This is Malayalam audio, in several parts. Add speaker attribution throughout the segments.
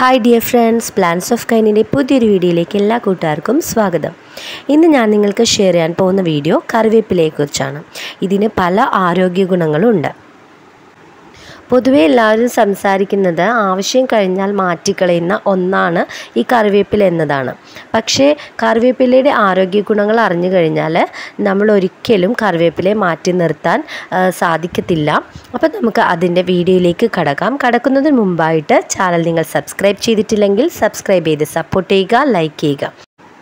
Speaker 1: hi dear friends plans of കൈനിൻ്റെ പുതിയൊരു വീഡിയോയിലേക്ക് എല്ലാ കൂട്ടുകാർക്കും സ്വാഗതം ഇന്ന് ഞാൻ നിങ്ങൾക്ക് ഷെയർ ചെയ്യാൻ പോകുന്ന വീഡിയോ കറിവേപ്പിലയെക്കുറിച്ചാണ് ഇതിന് പല ആരോഗ്യ ഗുണങ്ങളും ഉണ്ട് പൊതുവെ എല്ലാവരും സംസാരിക്കുന്നത് ആവശ്യം കഴിഞ്ഞാൽ മാറ്റിക്കളയുന്ന ഒന്നാണ് ഈ കറിവേപ്പില എന്നതാണ് പക്ഷേ കറിവേപ്പിലയുടെ ആരോഗ്യ ഗുണങ്ങൾ അറിഞ്ഞു കഴിഞ്ഞാൽ നമ്മൾ ഒരിക്കലും കറിവേപ്പിലയെ മാറ്റി നിർത്താൻ ആ, സാധിക്കത്തില്ല അപ്പം നമുക്ക് അതിൻ്റെ വീഡിയോയിലേക്ക് കടക്കാം കടക്കുന്നതിന് മുമ്പായിട്ട് ചാനൽ നിങ്ങൾ സബ്സ്ക്രൈബ് ചെയ്തിട്ടില്ലെങ്കിൽ സബ്സ്ക്രൈബ് ചെയ്ത് സപ്പോർട്ട് ചെയ്യുക ലൈക്ക് ചെയ്യുക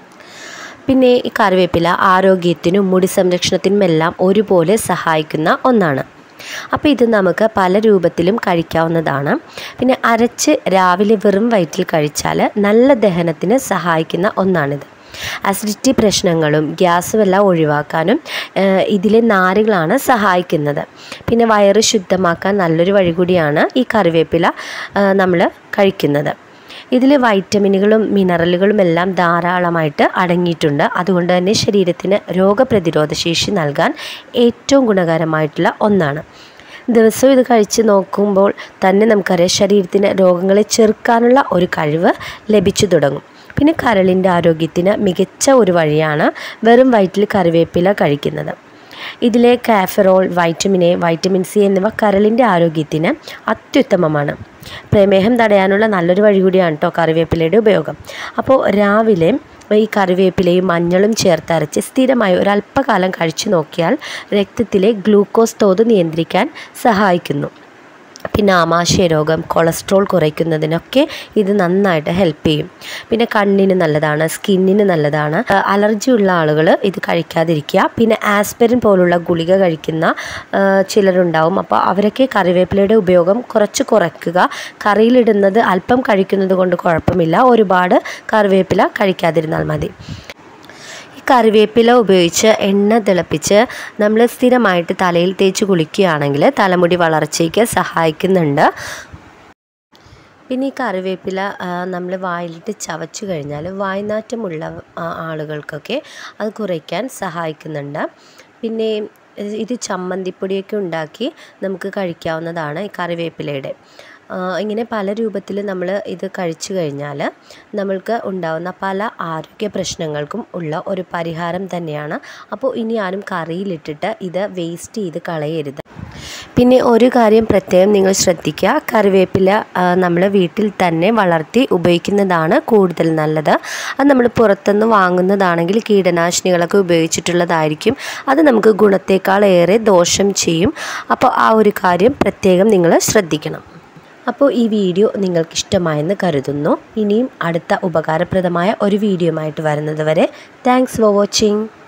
Speaker 1: പിന്നെ ഈ കറിവേപ്പില ആരോഗ്യത്തിനും മുടി സംരക്ഷണത്തിനും എല്ലാം ഒരുപോലെ സഹായിക്കുന്ന ഒന്നാണ് അപ്പോൾ ഇത് നമുക്ക് പല രൂപത്തിലും കഴിക്കാവുന്നതാണ് പിന്നെ അരച്ച് രാവിലെ വെറും വയറ്റിൽ കഴിച്ചാൽ നല്ല ദഹനത്തിന് സഹായിക്കുന്ന ഒന്നാണിത് അസിഡിറ്റി പ്രശ്നങ്ങളും ഗ്യാസും എല്ലാം ഒഴിവാക്കാനും ഏഹ്, ഇതിലെ നാരുകളാണ് സഹായിക്കുന്നത് പിന്നെ വയറ് ശുദ്ധമാക്കാൻ നല്ലൊരു വഴി കൂടിയാണ് ഈ കറിവേപ്പില നമ്മൾ കഴിക്കുന്നത് ഇതിൽ വൈറ്റമിനുകളും മിനറലുകളും എല്ലാം ധാരാളമായിട്ട് അടങ്ങിയിട്ടുണ്ട് അതുകൊണ്ട് തന്നെ ശരീരത്തിന് രോഗപ്രതിരോധ ശേഷി നൽകാൻ ഏറ്റവും ഗുണകരമായിട്ടുള്ള ഒന്നാണ് ദിവസവും ഇത് കഴിച്ച് നോക്കുമ്പോൾ തന്നെ നമുക്കറിയാം ശരീരത്തിന് രോഗങ്ങളെ ചെറുക്കാനുള്ള ഒരു കഴിവ് ലഭിച്ചു തുടങ്ങും പിന്നെ കരളിൻ്റെ ആരോഗ്യത്തിന് മികച്ച ഒരു വഴിയാണ് വെറും വയറ്റിൽ കറിവേപ്പില കഴിക്കുന്നത് ഇതിലെ കാഫറോൾ വൈറ്റമിൻ എ വൈറ്റമിൻ സി എന്നിവ കരളിൻ്റെ ആരോഗ്യത്തിന് അത്യുത്തമമാണ് പ്രമേഹം തടയാനുള്ള നല്ലൊരു വഴി കൂടിയാണ് കേട്ടോ കറിവേപ്പിലയുടെ ഉപയോഗം അപ്പോൾ രാവിലെ ഈ കറിവേപ്പിലയും മഞ്ഞളും ചേർത്തരച്ച് സ്ഥിരമായി ഒരല്പകാലം കഴിച്ചു നോക്കിയാൽ രക്തത്തിലെ ഗ്ലൂക്കോസ് തോത് നിയന്ത്രിക്കാൻ സഹായിക്കുന്നു പിന്നെ ആമാശയ രോഗം കൊളസ്ട്രോൾ കുറയ്ക്കുന്നതിനൊക്കെ ഇത് നന്നായിട്ട് ഹെൽപ്പ് ചെയ്യും പിന്നെ കണ്ണിന് നല്ലതാണ് സ്കിന്നിന് നല്ലതാണ് ആ, അലർജി ഉള്ള ആളുകൾ ഇത് കഴിക്കാതിരിക്കുക പിന്നെ ആസ്പിരിൻ പോലുള്ള ഗുളിക കഴിക്കുന്ന ആ, ചിലരുണ്ടാവും അപ്പോൾ അവരൊക്കെ കറിവേപ്പിലയുടെ ഉപയോഗം കുറച്ച് കുറയ്ക്കുക കറിയിലിടുന്നത് അല്പം കഴിക്കുന്നത് കൊണ്ട് കുഴപ്പമില്ല ഒരുപാട് കറിവേപ്പില കഴിക്കാതിരുന്നാൽ മതി ഈ കറിവേപ്പില ഉപയോഗിച്ച് എണ്ണ തിളപ്പിച്ച് നമ്മൾ സ്ഥിരമായിട്ട് തലയിൽ തേച്ച് കുളിക്കുകയാണെങ്കിൽ തലമുടി വളർച്ചയ്ക്ക് സഹായിക്കുന്നുണ്ട് പിന്നെ ഈ കറിവേപ്പില നമ്മൾ വായിലിട്ട് ചവച്ച് കഴിഞ്ഞാൽ വായ്നാറ്റമുള്ള ആ, ആളുകൾക്കൊക്കെ അത് കുറയ്ക്കാൻ സഹായിക്കുന്നുണ്ട് പിന്നെ ഇത് ചമ്മന്തിപ്പൊടിയൊക്കെ ഉണ്ടാക്കി നമുക്ക് കഴിക്കാവുന്നതാണ് ഈ കറിവേപ്പിലയുടെ ആ, ഇങ്ങനെ പല രൂപത്തിൽ നമ്മൾ ഇത് കഴിച്ചു കഴിഞ്ഞാൽ നമ്മൾക്ക് ഉണ്ടാവുന്ന പല ആരോഗ്യ പ്രശ്നങ്ങൾക്കും ഉള്ള ഒരു പരിഹാരം തന്നെയാണ് അപ്പോൾ ഇനി ആരും കറിയിലിട്ടിട്ട് ഇത് വേസ്റ്റ് ചെയ്ത് കളയരുത് പിന്നെ ഒരു കാര്യം പ്രത്യേകം നിങ്ങൾ ശ്രദ്ധിക്കുക കറിവേപ്പില നമ്മൾ വീട്ടിൽ തന്നെ വളർത്തി ഉപയോഗിക്കുന്നതാണ് കൂടുതൽ നല്ലത് അത് നമ്മൾ പുറത്തുനിന്ന് വാങ്ങുന്നതാണെങ്കിൽ കീടനാശിനികളൊക്കെ ഉപയോഗിച്ചിട്ടുള്ളതായിരിക്കും അത് നമുക്ക് ഗുണത്തേക്കാൾ ഏറെ ദോഷം ചെയ്യും അപ്പോൾ ആ ഒരു കാര്യം പ്രത്യേകം നിങ്ങൾ ശ്രദ്ധിക്കണം അപ്പോൾ ഈ വീഡിയോ നിങ്ങൾക്ക് ഇഷ്ടമായെന്ന് കരുതുന്നു ഇനിയും അടുത്ത ഉപകാരപ്രദമായ ഒരു വീഡിയോയുമായിട്ട് വരുന്നത് വരെ താങ്ക്സ് ഫോർ വാച്ചിങ്